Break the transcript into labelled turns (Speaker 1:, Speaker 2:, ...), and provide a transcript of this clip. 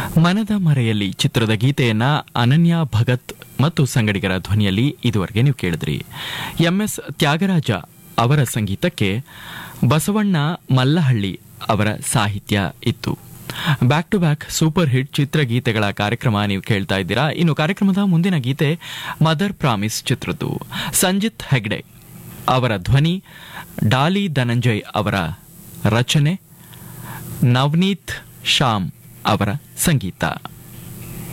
Speaker 1: ಮನದ ಮರೆಯಲ್ಲಿ ಚಿತ್ರದ ಗೀತೆಯನ್ನ ಅನನ್ಯ ಭಗತ್ ಮತ್ತು ಸಂಗಡಿಗರ ಧ್ವನಿಯಲ್ಲಿ ಇದುವರೆಗೆ ನೀವು ಕೇಳಿದ್ರಿ ಎಂಎಸ್ ತ್ಯಾಗರಾಜ ಅವರ ಸಂಗೀತಕ್ಕೆ ಬಸವಣ್ಣ ಮಲ್ಲಹಳ್ಳಿ ಅವರ ಸಾಹಿತ್ಯ ಇತ್ತು back to back super hit ಚಿತ್ರಗೀತೆಗಳ ಕಾರ್ಯಕ್ರಮ ನೀವು ಕೇಳ್ತಾ ಇದ್ದೀರಾ ಇನ್ನು ಕಾರ್ಯಕ್ರಮದ ಮುಂದಿನ ಗೀತೆ ಮದರ್ ಪ್ರಾಮಿಸ್ ಚಿತ್ರದ್ದು ಸಂಜಿತ್ ಹೆಗ್ಡೆ ಅವರ ಧ್ವನಿ ಡಾಲಿ ಧನಂಜಯ್ ಅವರ ರಚನೆ ನವನೀತ್ ಶ್ಯಾಮ್ ಅವರ ಸಂಗೀತ